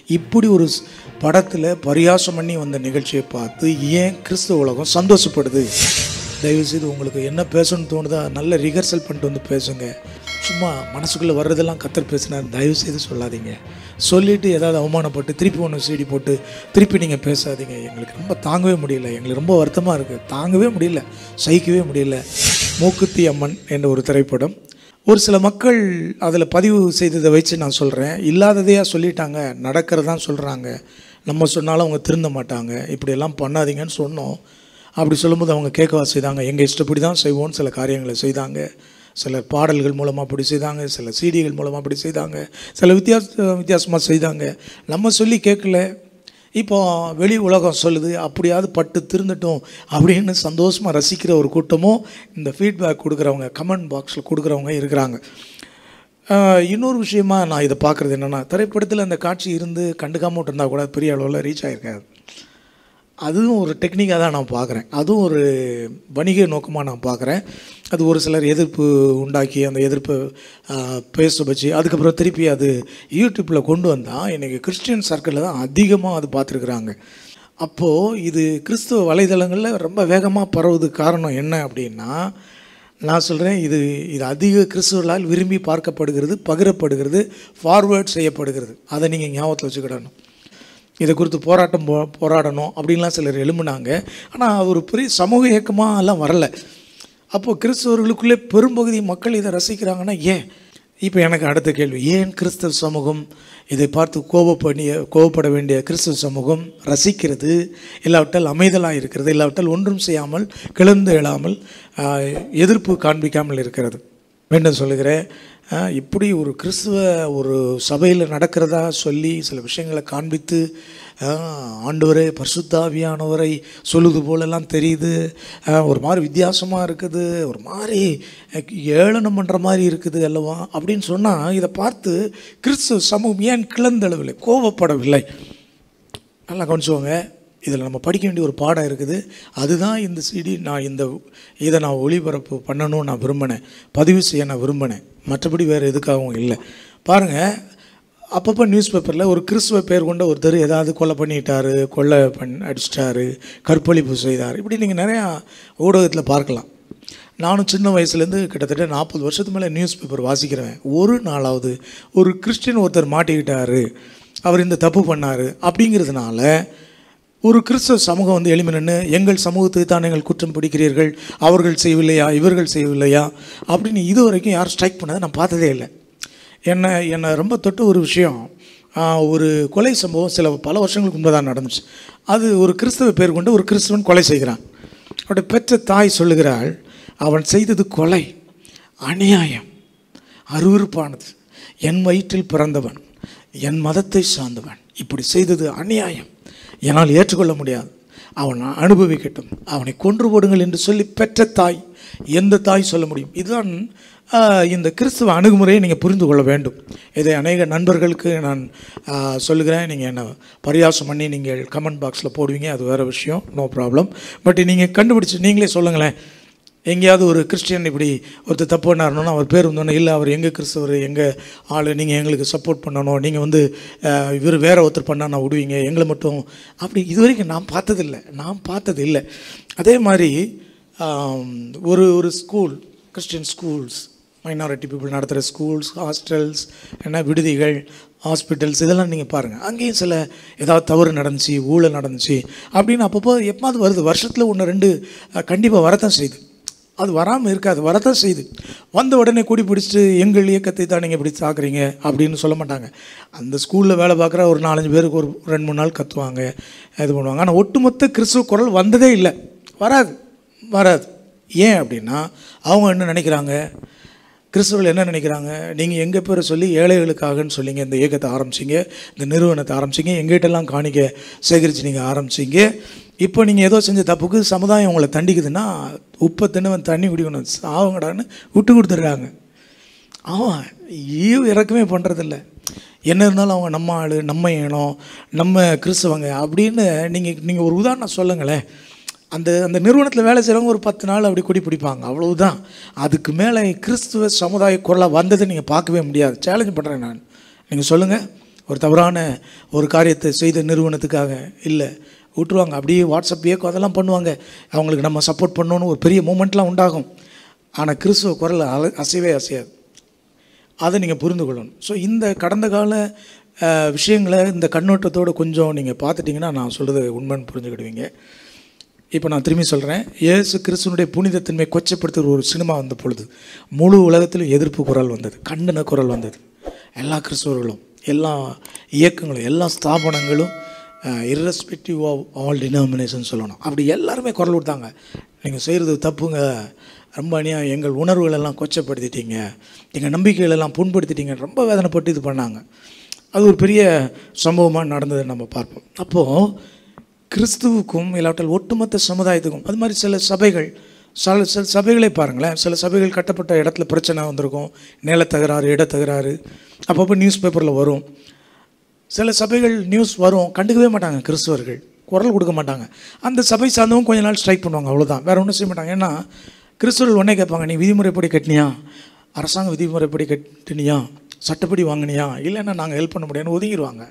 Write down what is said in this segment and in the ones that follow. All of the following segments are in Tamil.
இப்படி ஒரு ஸ்- படத்தில் பரியாசம் பண்ணி வந்த நிகழ்ச்சியை பார்த்து ஏன் கிறிஸ்துவ உலகம் சந்தோஷப்படுது தயவுசெய்து உங்களுக்கு என்ன பேசணும்னு தோணுதா நல்ல ரிஹர்சல் பண்ணிட்டு வந்து பேசுங்க சும்மா மனசுக்குள்ளே வர்றதெல்லாம் கத்தர் பேசினார் தயவுசெய்து சொல்லாதீங்க சொல்லிவிட்டு ஏதாவது அவமானப்பட்டு திருப்பி ஒன்று சீடி போட்டு திருப்பி நீங்கள் பேசாதீங்க எங்களுக்கு ரொம்ப தாங்கவே முடியல எங்களுக்கு ரொம்ப வருத்தமாக இருக்குது தாங்கவே முடியல சகிக்கவே முடியல மூக்குத்தி அம்மன் என்ற ஒரு திரைப்படம் ஒரு சில மக்கள் அதில் பதிவு செய்ததை வச்சு நான் சொல்கிறேன் இல்லாததையாக சொல்லிட்டாங்க நடக்கிறதான் சொல்கிறாங்க நம்ம சொன்னாலும் அவங்க திருந்த மாட்டாங்க இப்படியெல்லாம் பண்ணாதீங்கன்னு சொன்னோம் அப்படி சொல்லும்போது அவங்க கேட்கவா செய்தாங்க எங்கள் இஷ்டப்படி தான் செய்வோம்னு சில காரியங்களை செய்தாங்க சிலர் பாடல்கள் மூலமாக அப்படி செய்தாங்க சில சீடிகள் மூலமாக அப்படி செய்தாங்க சில வித்தியாச வித்தியாசமாக செய்தாங்க நம்ம சொல்லி கேட்கல இப்போ வெளி உலகம் சொல்லுது அப்படியாவது பட்டு திருந்தட்டும் அப்படின்னு சந்தோஷமாக ரசிக்கிற ஒரு கூட்டமும் இந்த ஃபீட்பேக் கொடுக்குறவங்க கமெண்ட் பாக்ஸில் கொடுக்குறவங்க இருக்கிறாங்க ஆஹ் இன்னொரு விஷயமா நான் இதை பார்க்குறது என்னென்னா திரைப்படத்தில் அந்த காட்சி இருந்து கண்டுக்காம விட்டுருந்தா கூட பெரிய அளவில் ரீச் ஆகிருக்காது அதுவும் ஒரு டெக்னிக்காக தான் நான் பார்க்குறேன் அதுவும் ஒரு வணிக நோக்கமாக நான் பார்க்குறேன் அது ஒரு சிலர் எதிர்ப்பு உண்டாக்கி அந்த எதிர்ப்பை ஆஹ், பேச வச்சு அதுக்கப்புறம் திருப்பி அது யூடியூப்பில் கொண்டு வந்தால் இன்றைக்கி கிறிஸ்டியன் சர்க்கிளில் தான் அதிகமாக அது பார்த்துருக்குறாங்க அப்போது இது கிறிஸ்துவ வலைதளங்களில் ரொம்ப வேகமாக பரவுறதுக்கு காரணம் என்ன அப்படின்னா நான் சொல்கிறேன் இது இது அதிக கிறிஸ்துவர்களால் விரும்பி பார்க்கப்படுகிறது பகிரப்படுகிறது ஃபார்வேர்ட் செய்யப்படுகிறது அதை நீங்கள் ஞாபகத்தில் வச்சுக்கிடணும் இதை குறித்து போராட்டம் போ போராடணும் அப்படின்லாம் சிலர் எழும்புனாங்க ஆனால் அது ஒரு பெரிய சமூக இயக்கமாக எல்லாம் வரல அப்போது கிறிஸ்தவர்களுக்குள்ளே பெரும்பகுதி மக்கள் இதை ரசிக்கிறாங்கன்னா ஏன் இப்போ எனக்கு அடுத்த கேள்வி ஏன் கிறிஸ்தவ சமூகம் இதை பார்த்து கோபப்படிய கோபப்பட வேண்டிய கிறிஸ்தவ சமூகம் ரசிக்கிறது இல்லாவிட்டால் அமைதலாக இருக்கிறது இல்லாவிட்டால் ஒன்றும் செய்யாமல் கிளர்ந்து எழாமல் ஆஹ், எதிர்ப்பு காண்பிக்காமல் இருக்கிறது மீண்டும் சொல்லுகிறேன் ஆஹ், இப்படி ஒரு கிறிஸ்துவ ஒரு சபையில் நடக்கிறதா சொல்லி சில விஷயங்களை காண்பித்து ஆஹ், ஆண்டவரே பரிசுத்தாவியானவரை சொல்லுது போலெல்லாம் தெரியுது ஆஹ், ஒரு மாதிரி வித்தியாசமாக இருக்குது ஒரு மாதிரி அஹ், ஏளனம் பண்ணுற மாதிரி இருக்குது அல்லவா அப்படின்னு சொன்னால் இதை பார்த்து கிறிஸ்துவ சமூகம் ஏன் கிளந்தளவில்லை கோபப்படவில்லை நல்லா கவனிச்சுவோங்க இதில் நம்ம படிக்க வேண்டிய ஒரு பாடம் இருக்குது அதுதான் இந்த சிடி நான் இந்த இதை நான் ஒளிபரப்பு பண்ணணும்னு நான் விரும்பினேன் பதிவு செய்ய நான் விரும்பினேன் மற்றபடி வேறு எதுக்காகவும் இல்லை பாருங்கள் அப்பப்போ நியூஸ் பேப்பரில் ஒரு கிறிஸ்துவ பேர் கொண்ட ஒருத்தர் ஏதாவது கொலை பண்ணிட்டாரு கொலை பண் அடிச்சிட்டாரு கற்பழிப்பு செய்தார் இப்படி நீங்கள் நிறையா ஊடகத்தில் பார்க்கலாம் நானும் சின்ன வயசுலேருந்து கிட்டத்தட்ட நாற்பது வருஷத்துக்கு மேலே நியூஸ் பேப்பர் வாசிக்கிறேன் ஒரு நாளாவது ஒரு கிறிஸ்டின் ஒருத்தர் மாட்டிக்கிட்டாரு அவர் இந்த தப்பு பண்ணார் அப்படிங்கிறதுனால ஒரு கிறிஸ்தவ சமூகம் வந்து எழுமி நின்று எங்கள் சமூகத்துக்கு தான் நீங்கள் குற்றம் பிடிக்கிறீர்கள் அவர்கள் செய்யவில்லையா இவர்கள் செய்யவில்லையா அப்படின்னு இது வரைக்கும் யாரும் ஸ்ட்ரைக் பண்ணதை நான் பார்த்ததே இல்லை என்னை என்னை ரொம்ப தொட்டு ஒரு விஷயம் ஆஹ், ஒரு கொலை சம்பவம் சில பல வருஷங்களுக்கு முன்பு தான் நடந்துச்சு அது ஒரு கிறிஸ்தவ பேர் கொண்டு ஒரு கிறிஸ்தவன் கொலை செய்கிறான் அவருடைய பெற்ற தாய் சொல்லுகிறாள் அவன் செய்தது கொலை அநியாயம் அருவருப்பானது என் வயிற்றில் பிறந்தவன் என் மதத்தை சார்ந்தவன் இப்படி செய்தது அநியாயம் என்னால் ஏற்றுக்கொள்ள முடியாது அவன் அனுபவிக்கட்டும் அவனை கொன்று போடுங்கள் என்று சொல்லி பெற்ற தாய் எந்த தாய் சொல்ல முடியும் இதுதான் ஆஹ், இந்த கிறிஸ்துவ அணுகுமுறையை நீங்கள் புரிந்து கொள்ள வேண்டும் இதை அநேக நண்பர்களுக்கு நான் ஆஹ், சொல்லுகிறேன் நீங்கள் என்ன பரியாசம் பண்ணி நீங்கள் கமெண்ட் பாக்ஸில் போடுவீங்க அது வேறு விஷயம் நோ ப்ராப்ளம் பட் நீங்கள் கண்டுபிடிச்சு நீங்களே சொல்லுங்களேன் எங்கேயாவது ஒரு கிறிஸ்டியன் இப்படி ஒருத்தர் தப்பு பண்ணாருன்னா அவர் பேர் வந்தோன்னே இல்லை அவர் எங்கள் கிறிஸ்தவர் எங்கள் ஆள் நீங்கள் எங்களுக்கு சப்போர்ட் பண்ணணும் நீங்கள் வந்து அஹ், இவர் வேற ஒருத்தர் பண்ணால் நான் விடுவீங்க எங்களை மட்டும் அப்படி இது வரைக்கும் நான் பார்த்ததில்லை நான் பார்த்தது இல்லை அதே மாதிரி ஆம், ஒரு ஒரு school Christian schools minority people நடத்துகிற ஸ்கூல்ஸ் ஹாஸ்டல்ஸ் என்ன விடுதிகள் ஹாஸ்பிட்டல்ஸ் இதெல்லாம் நீங்கள் பாருங்கள் அங்கேயும் சில ஏதாவது தவறு நடந்துச்சு ஊழல் நடந்துச்சு அப்படின்னு அப்பப்போ எப்போது வருது வருஷத்தில் ஒன்று ரெண்டு கண்டிப்பாக வரத்தான் செய்யுது அது வராமல் இருக்காது வரத்தான் செய்யுது வந்த உடனே கூடி பிடிச்சிட்டு எங்கள் இயக்கத்தை தான் நீங்கள் இப்படி தாக்குறீங்க அப்படின்னு சொல்ல மாட்டாங்க அந்த ஸ்கூலில் வேலை பார்க்குற ஒரு நாலஞ்சு பேருக்கு ஒரு ரெண்டு மூணு நாள் கத்துவாங்க இது பண்ணுவாங்க ஆனால் ஒட்டுமொத்த கிறிஸ்துவ குரல் வந்ததே இல்லை வராது வராது ஏன் அப்படின்னா அவங்க என்ன நினைக்கிறாங்க கிறிஸ்தவர்கள் என்ன நினைக்கிறாங்க நீங்கள் எங்கள் பேரை சொல்லி ஏழைகளுக்காகன்னு சொல்லிங்க இந்த இயக்கத்தை ஆரம்பிச்சிங்க இந்த நிறுவனத்தை ஆரம்பிச்சிங்க எங்கிட்டெல்லாம் காணிக்க சேகரித்து நீங்கள் ஆரம்பிச்சிங்க இப்போ நீங்கள் ஏதோ செஞ்ச தப்புக்கு சமுதாயம் உங்களை தண்டிக்குதுன்னா உப்பை தின்னவன் தண்ணி குடிக்கணும் சாவுங்கடான்னு விட்டு கொடுத்துட்றாங்க அவன் ஈவு இறக்கமே பண்ணுறதில்ல என்ன இருந்தாலும் அவங்க நம்ம ஆள் நம்ம இனம் நம்ம கிறிஸ்தவங்க அப்படின்னு நீங்கள் நீங்கள் ஒரு உதாரணம் சொல்லுங்களேன் அந்த அந்த நிறுவனத்தில் வேலை செய்கிறவங்க ஒரு பத்து நாள் அப்படி குடி பிடிப்பாங்க அவ்வளவுதான் அதுக்கு மேலே கிறிஸ்துவ சமுதாய குரலாக வந்ததை நீங்கள் பார்க்கவே முடியாது சேலஞ்ச் பண்ணுறேன் நான் நீங்கள் சொல்லுங்கள் ஒரு தவறான ஒரு காரியத்தை செய்த நிறுவனத்துக்காக இல்லை விட்டுருவாங்க அப்படியே வாட்ஸ்அப் இயக்கம் அதெல்லாம் பண்ணுவாங்க அவங்களுக்கு நம்ம சப்போர்ட் பண்ணணும்னு ஒரு பெரிய மூமெண்ட்லாம் உண்டாகும் ஆனால் கிறிஸ்துவ குரல் அல அசைவே அசையாது அதை நீங்கள் புரிந்து கொள்ளணும் ஸோ இந்த கடந்த கால அஹ், விஷயங்களை இந்த கண்ணோட்டத்தோடு கொஞ்சம் நீங்கள் பார்த்துட்டிங்கன்னா நான் சொல்கிறது உண்மைன்னு புரிஞ்சுக்கிடுவீங்க இப்போ நான் திரும்பி சொல்கிறேன் இயேசு கிறிஸ்துவனுடைய புனிதத்தன்மை கொச்சப்படுத்துகிற ஒரு சினிமா வந்த பொழுது முழு உலகத்திலும் எதிர்ப்பு குரல் வந்தது கண்டன குரல் வந்தது எல்லா கிறிஸ்தவர்களும் எல்லா இயக்கங்களும் எல்லா ஸ்தாபனங்களும் irrespective ஆஃப் ஆல் டினாமினேஷன் சொல்லணும் அப்படி எல்லாருமே குரல் கொடுத்தாங்க நீங்கள் செய்கிறது தப்புங்க ரொம்ப அநியாயம் எங்கள் உணர்வுகள் எல்லாம் கொச்சப்படுத்திட்டீங்க எங்கள் நம்பிக்கைகள் எல்லாம் புண்படுத்திட்டீங்க ரொம்ப வேதனைப்பட்டு இது பண்ணாங்க அது ஒரு பெரிய சம்பவமாக நடந்ததை நம்ம பார்ப்போம் அப்போது கிறிஸ்துவுக்கும் இல்லாவிட்டால் ஒட்டுமொத்த சமுதாயத்துக்கும் அது மாதிரி சில சபைகள் சில சில சபைகளே பாருங்களேன் சில சபைகள் கட்டப்பட்ட இடத்துல பிரச்சனை வந்திருக்கும் நிலத்தகராறு இடத்தகராறு அப்பப்போ நியூஸ் பேப்பரில் வரும் சில சபைகள் நியூஸ் வரும் கண்டுக்கவே மாட்டாங்க கிறிஸ்துவர்கள் குரல் கொடுக்க மாட்டாங்க அந்த சபை சார்ந்தவங்க கொஞ்ச நாள் ஸ்ட்ரைக் பண்ணுவாங்க அவ்வளோதான் வேறு ஒன்றும் செய்ய மாட்டாங்க ஏன்னா கிறிஸ்துவர்கள் ஒன்றே கேட்பாங்க நீ விதிமுறைப்படி கட்டினியா அரசாங்க விதிமுறைப்படி கட்டினியா சட்டப்படி வாங்கினியா இல்லைன்னா நாங்கள் ஹெல்ப் பண்ண முடியாதுன்னு ஒதுங்கிடுவாங்க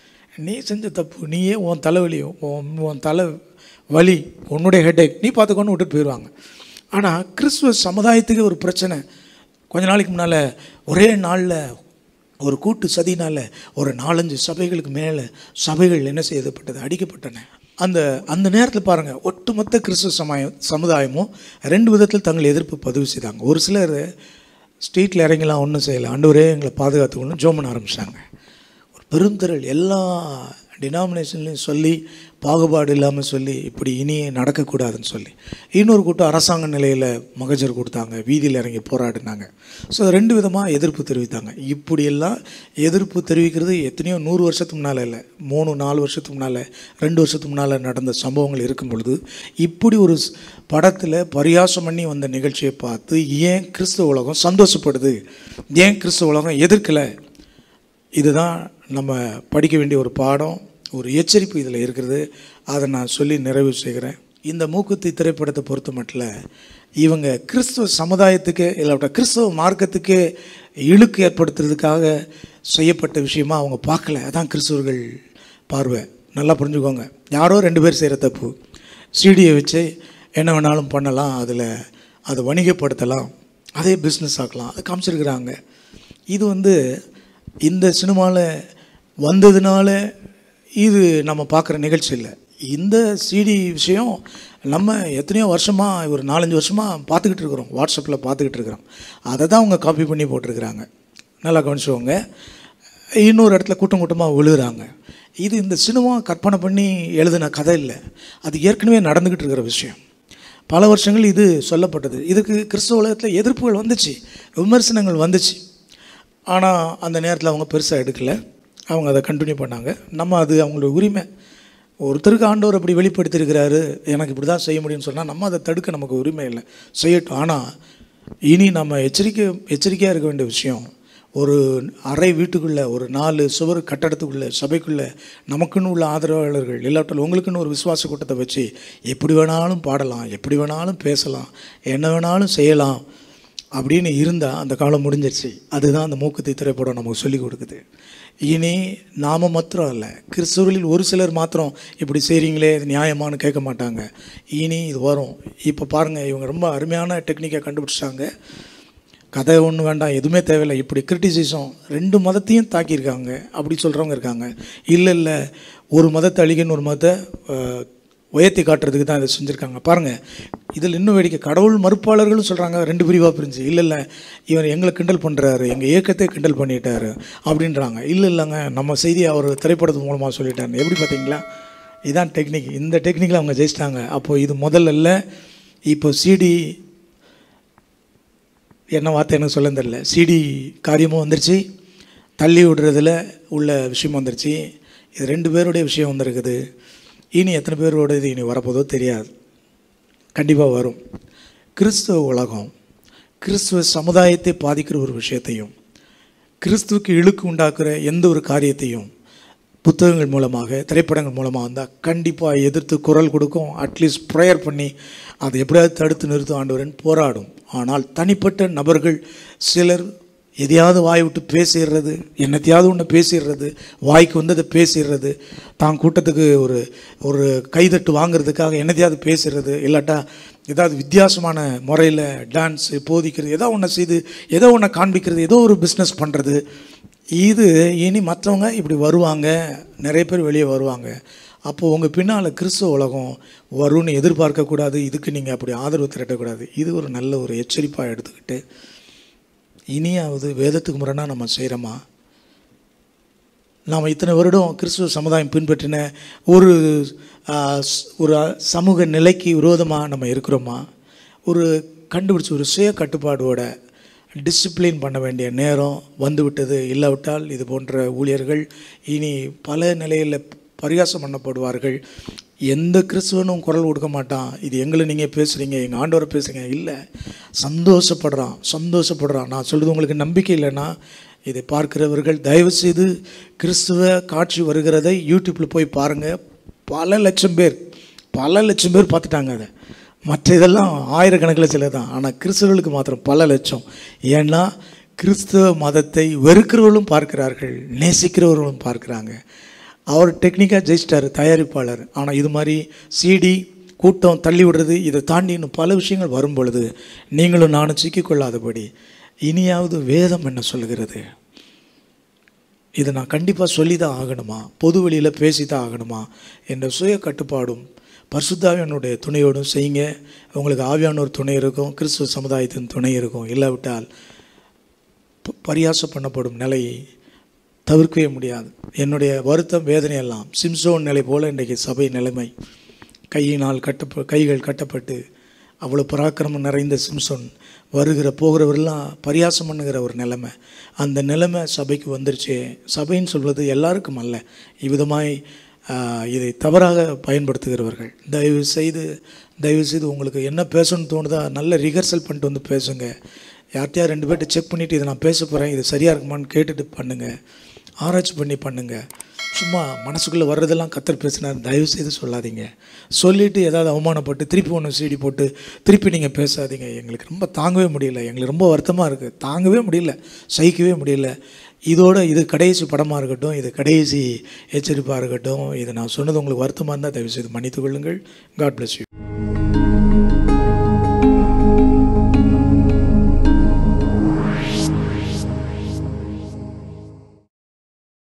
நீ செஞ்ச தப்பு நீயே உன் தலைவலி உன் உன் தலை வலி உன்னுடைய ஹெட்டேக் நீ பார்த்துக்கொண்டு விட்டுட்டு போயிடுவாங்க ஆனால் கிறிஸ்துவ சமுதாயத்துக்கு ஒரு பிரச்சனை கொஞ்ச நாளைக்கு முன்னால் ஒரே நாளில் ஒரு கூட்டு சதினால் ஒரு நாலஞ்சு சபைகளுக்கு மேலே சபைகள் என்ன செய்யப்பட்டது அடிக்கப்பட்டன அந்த அந்த நேரத்தில் பாருங்கள் ஒட்டுமொத்த கிறிஸ்துவ சமயம் சமுதாயமும் ரெண்டு விதத்தில் தங்கள் எதிர்ப்பு பதிவு செய்தாங்க ஒரு சிலர் ஸ்ட்ரீட்டில் இறங்கிலாம் ஒன்றும் செய்யலை ஆண்டவரே எங்களை பாதுகாத்துக்கணும்னு ஜோம் பண்ண ஆரம்பிச்சிட்டாங்க ஒரு பெருந்திரள் எல்லா டினாமினேஷன்லையும் சொல்லி பாகுபாடு இல்லாமல் சொல்லி இப்படி இனி நடக்கக்கூடாதுன்னு சொல்லி இன்னொரு கூட்டம் அரசாங்க நிலையில் மகஜர் கொடுத்தாங்க வீதியில் இறங்கி போராடினாங்க ஸோ ரெண்டு விதமாக எதிர்ப்பு தெரிவித்தாங்க இப்படியெல்லாம் எதிர்ப்பு தெரிவிக்கிறது எத்தனையோ நூறு வருஷத்துக்கு முன்னால் இல்லை மூணு நாலு வருஷத்துக்கு முன்னால் ரெண்டு வருஷத்துக்கு முன்னால் நடந்த சம்பவங்கள் இருக்கும் பொழுது இப்படி ஒரு ஸ்- படத்தில் பரியாசம் பண்ணி வந்த நிகழ்ச்சியை பார்த்து ஏன் கிறிஸ்துவ உலகம் சந்தோஷப்படுது ஏன் கிறிஸ்துவ உலகம் எதிர்க்கலை இதுதான் நம்ம படிக்க வேண்டிய ஒரு பாடம் ஒரு எச்சரிப்பு இதில் இருக்கிறது அதை நான் சொல்லி நிறைவு செய்கிறேன் இந்த மூக்குத்தி திரைப்படத்தை பொறுத்த மட்டும் இவங்க கிறிஸ்துவ சமுதாயத்துக்கு இல்லாவிட்ட கிறிஸ்துவ மார்க்கத்துக்கு இழுக்கு ஏற்படுத்துறதுக்காக செய்யப்பட்ட விஷயமா அவங்க பார்க்கல அதான் கிறிஸ்துவர்கள் பார்வை நல்லா புரிஞ்சுக்கோங்க யாரோ ரெண்டு பேர் செய்கிற தப்பு சிடியை வச்சு என்ன வேணாலும் பண்ணலாம் அதில் அதை வணிகப்படுத்தலாம் அதே பிஸ்னஸ் ஆக்கலாம் அதை காமிச்சிருக்கிறாங்க இது வந்து இந்த சினிமாவில் வந்ததுனால இது நம்ம பார்க்குற நிகழ்ச்சி இல்லை இந்த சிடி விஷயம் நம்ம எத்தனையோ வருஷமாக ஒரு நாலஞ்சு வருஷமாக பார்த்துக்கிட்டு இருக்கிறோம் வாட்ஸ்அப்பில் பார்த்துக்கிட்டு இருக்கிறோம் அதை தான் அவங்க காப்பி பண்ணி போட்டிருக்கிறாங்க நல்லா கவனிச்சுக்கோங்க இன்னொரு இடத்துல கூட்டம் கூட்டமாக விழுகிறாங்க இது இந்த சினிமா கற்பனை பண்ணி எழுதின கதை இல்லை அது ஏற்கனவே நடந்துக்கிட்டு இருக்கிற விஷயம் பல வருஷங்கள் இது சொல்லப்பட்டது இதுக்கு கிறிஸ்தவ உலகத்தில் எதிர்ப்புகள் வந்துச்சு விமர்சனங்கள் வந்துச்சு ஆனால் அந்த நேரத்தில் அவங்க பெருசாக எடுக்கலை அவங்க அதை கண்டினியூ பண்ணாங்க நம்ம அது அவங்களோட உரிமை ஒருத்தருக்கு ஆண்டவர் அப்படி வெளிப்படுத்தியிருக்கிறாரு எனக்கு இப்படி தான் செய்ய முடியும்னு சொன்னால் நம்ம அதை தடுக்க நமக்கு உரிமை இல்லை செய்யட்டும் ஆனால் இனி நம்ம எச்சரிக்கை எச்சரிக்கையாக இருக்க வேண்டிய விஷயம் ஒரு அறை வீட்டுக்குள்ளே ஒரு நாலு சுவர் கட்டடத்துக்குள்ளே சபைக்குள்ளே நமக்குன்னு உள்ள ஆதரவாளர்கள் இல்லாட்டால் உங்களுக்குன்னு ஒரு விசுவாச கூட்டத்தை வச்சு எப்படி வேணாலும் பாடலாம் எப்படி வேணாலும் பேசலாம் என்ன வேணாலும் செய்யலாம் அப்படின்னு இருந்தால் அந்த காலம் முடிஞ்சிருச்சு அதுதான் அந்த மூக்குத்தி திரைப்படம் நமக்கு சொல்லி கொடுக்குது இனி நாம மாத்திரம் இல்லை கிறிஸ்தவர்களில் ஒரு சிலர் மாத்திரம் இப்படி செய்கிறீங்களே இது நியாயமான்னு கேட்க மாட்டாங்க இனி இது வரும் இப்போ பாருங்கள் இவங்க ரொம்ப அருமையான டெக்னிக்கை கண்டுபிடிச்சாங்க கதை ஒன்றும் வேண்டாம் எதுவுமே தேவையில்லை இப்படி கிரிட்டிசிசம் ரெண்டு மதத்தையும் தாக்கியிருக்காங்க அப்படி சொல்கிறவங்க இருக்காங்க இல்லை இல்லை ஒரு மதத்தை அழிகன்னு ஒரு மதத்தை அஹ், உயர்த்தி காட்டுறதுக்கு தான் இதை செஞ்சுருக்காங்க பாருங்கள் இதில் இன்னும் வேடிக்கை கடவுள் மறுப்பாளர்களும் சொல்கிறாங்க ரெண்டு பிரிவாக பிரிஞ்சு இல்லை இல்லை இவர் எங்களை கிண்டல் பண்ணுறாரு எங்கள் இயக்கத்தை கிண்டல் பண்ணிட்டாரு அப்படின்றாங்க இல்லை இல்லைங்க நம்ம செய்தியை அவர் திரைப்படத்து மூலமாக சொல்லிட்டாரு எப்படி பார்த்தீங்களா இதான் டெக்னிக் இந்த டெக்னிக்கில் அவங்க ஜெயிச்சிட்டாங்க அப்போது இது முதல்ல இல்லை இப்போ சிடி என்ன வார்த்தை எனக்கு சொல்ல தெரியல சிடி காரியமும் வந்துருச்சு தள்ளி விடுறதுல உள்ள விஷயம் வந்துருச்சு இது ரெண்டு பேருடைய விஷயம் வந்திருக்குது இனி எத்தனை பேரோட இது இனி வரப்போதோ தெரியாது கண்டிப்பாக வரும் கிறிஸ்துவ உலகம் கிறிஸ்துவ சமுதாயத்தை பாதிக்கிற ஒரு விஷயத்தையும் கிறிஸ்துவுக்கு இழுக்கு உண்டாக்குற எந்த ஒரு காரியத்தையும் புத்தகங்கள் மூலமாக திரைப்படங்கள் மூலமாக வந்தால் கண்டிப்பாக எதிர்த்து குரல் கொடுக்கும் அட்லீஸ்ட் ப்ரேயர் பண்ணி அதை எப்படியாவது தடுத்து நிறுத்தும் ஆண்டவரன் போராடும் ஆனால் தனிப்பட்ட நபர்கள் சிலர் எதையாவது வாய் விட்டு பேசிடுறது என்னத்தையாவது ஒன்று பேசிடுறது வாய்க்கு வந்ததை பேசிடுறது தான் கூட்டத்துக்கு ஒரு ஒரு கைதட்டு வாங்குறதுக்காக என்னத்தையாவது பேசுறது இல்லாட்டா ஏதாவது வித்தியாசமான முறையில் டான்ஸு போதிக்கிறது ஏதோ ஒன்று செய்து ஏதோ ஒன்று காண்பிக்கிறது ஏதோ ஒரு பிஸ்னஸ் பண்ணுறது இது இனி மற்றவங்க இப்படி வருவாங்க நிறைய பேர் வெளியே வருவாங்க அப்போது உங்கள் பின்னால் கிறிஸ்துவ உலகம் வரும்னு எதிர்பார்க்கக்கூடாது இதுக்கு நீங்கள் அப்படி ஆதரவு திரட்டக்கூடாது இது ஒரு நல்ல ஒரு எச்சரிப்பாக எடுத்துக்கிட்டு இனியாவது வேதத்துக்கு முரணாக நம்ம செய்கிறோமா நாம் இத்தனை வருடம் கிறிஸ்துவ சமுதாயம் பின்பற்றின ஒரு ஆ, ஸ்- ஒரு சமூக நிலைக்கு விரோதமாக நம்ம இருக்கிறோமா ஒரு கண்டுபிடிச்ச ஒரு சுய கட்டுப்பாடோட டிசிப்ளின் பண்ண வேண்டிய நேரம் வந்துவிட்டது இல்லாவிட்டால் இது போன்ற ஊழியர்கள் இனி பல நிலையில் பரிகாசம் பண்ணப்படுவார்கள் எந்த கிறிஸ்துவனும் குரல் கொடுக்க மாட்டான் இது எங்களை நீங்கள் பேசுகிறீங்க எங்கள் ஆண்டவரை பேசுகிறீங்க இல்லை சந்தோஷப்படுறான் சந்தோஷப்படுறான் நான் சொல்கிறது உங்களுக்கு நம்பிக்கை இல்லைன்னா இதை பார்க்கிறவர்கள் தயவு செய்து கிறிஸ்துவ காட்சி வருகிறதை யூடியூப்பில் போய் பாருங்கள் பல லட்சம் பேர் பல லட்சம் பேர் பார்த்துட்டாங்க அதை மற்ற இதெல்லாம் ஆயிரக்கணக்கில் சில தான் ஆனால் கிறிஸ்தவர்களுக்கு மாத்திரம் பல லட்சம் ஏன்னா கிறிஸ்தவ மதத்தை வெறுக்கிறவர்களும் பார்க்கிறார்கள் நேசிக்கிறவர்களும் பார்க்குறாங்க அவர் டெக்னிக்காக ஜெயிச்சிட்டார் தயாரிப்பாளர் ஆனால் இது மாதிரி சிடி கூட்டம் தள்ளி விடுறது இதை தாண்டி இன்னும் பல விஷயங்கள் வரும் பொழுது நீங்களும் நானும் சிக்கிக்கொள்ளாதபடி இனியாவது வேதம் என்ன சொல்கிறது இதை நான் கண்டிப்பாக சொல்லி தான் ஆகணுமா பொது வெளியில் பேசி தான் ஆகணுமா என்ற சுய கட்டுப்பாடும் பரிசுத்தாவியனுடைய துணையோடும் செய்யுங்க உங்களுக்கு ஆவியானோர் துணை இருக்கும் கிறிஸ்துவ சமுதாயத்தின் துணை இருக்கும் இல்லாவிட்டால் ப- பரியாசம் பண்ணப்படும் நிலையை தவிர்க்கவே முடியாது என்னுடைய வருத்தம் வேதனை எல்லாம் சிம்சோன் நிலை போல இன்றைக்கு சபை நிலைமை கையினால் கட்டப்ப கைகள் கட்டப்பட்டு அவ்வளோ பராக்கிரமம் நிறைந்த சிம்சோன் வருகிற போகிறவரெல்லாம் பரியாசம் பண்ணுகிற ஒரு நிலைமை அந்த நிலைமை சபைக்கு வந்துருச்சு சபைன்னு சொல்வது எல்லாருக்கும் அல்ல இவ்விதமாய் ஆஹ், இதை தவறாக பயன்படுத்துகிறவர்கள் தயவு செய்து தயவு செய்து உங்களுக்கு என்ன பேசணும்னு தோணுதா நல்ல ரிஹர்சல் பண்ணிட்டு வந்து பேசுங்க யார்கிட்டயா ரெண்டு பேர்ட்ட செக் பண்ணிவிட்டு இதை நான் பேச போகிறேன் இது சரியாக இருக்குமான்னு கேட்டுட்டு பண்ணுங்கள் ஆராய்ச்சி பண்ணி பண்ணுங்கள் சும்மா மனசுக்குள்ளே வர்றதெல்லாம் கத்தர் பேசினார் தயவு செய்து சொல்லாதீங்க சொல்லிவிட்டு ஏதாவது அவமானப்பட்டு திருப்பி ஒன்று சீடி போட்டு திருப்பி நீங்கள் பேசாதீங்க எங்களுக்கு ரொம்ப தாங்கவே முடியல எங்களுக்கு ரொம்ப வருத்தமாக இருக்குது தாங்கவே முடியல சகிக்கவே முடியல இதோட இது கடைசி படமாக இருக்கட்டும் இது கடைசி எச்சரிப்பாக இருக்கட்டும் இது நான் சொன்னது உங்களுக்கு வருத்தமாக இருந்தால் தயவு செய்து மன்னித்துக் கொள்ளுங்கள் காட் bless you